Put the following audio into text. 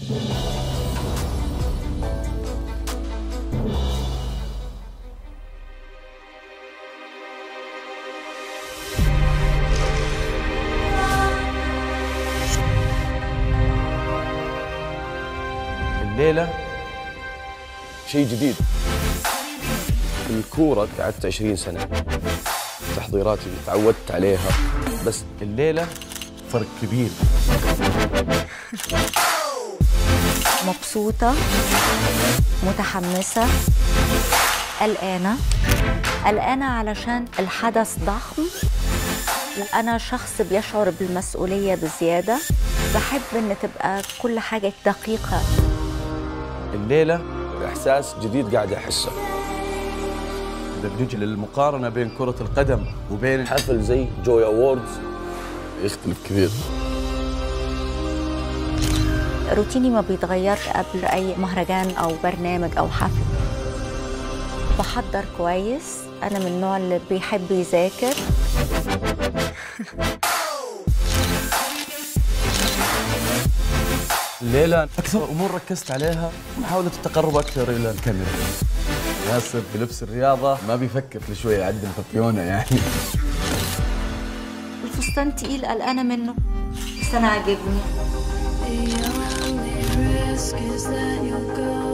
الليلة شيء جديد الكورة قعدت 20 سنة تحضيراتي تعودت عليها بس الليلة فرق كبير مبسوطة متحمسة قلقانة قلقانة علشان الحدث ضخم وأنا شخص بيشعر بالمسؤولية بزيادة بحب إن تبقى كل حاجة دقيقة الليلة إحساس جديد قاعد أحسه إذا بنجي للمقارنة بين كرة القدم وبين حفل زي جوي أووردز يختلف كثير روتيني ما بيتغيرش قبل أي مهرجان أو برنامج أو حفل بحضر كويس أنا من النوع اللي بيحب يذاكر الليلة أكثر أمور ركزت عليها محاولة التقرب أكثر إلى الكاميرا ياسر بلبس الرياضة ما بيفكر في شوية يعدل بابيونة يعني الفستان تقيل قلقانة منه بس أنا عاجبني The only risk is that you'll go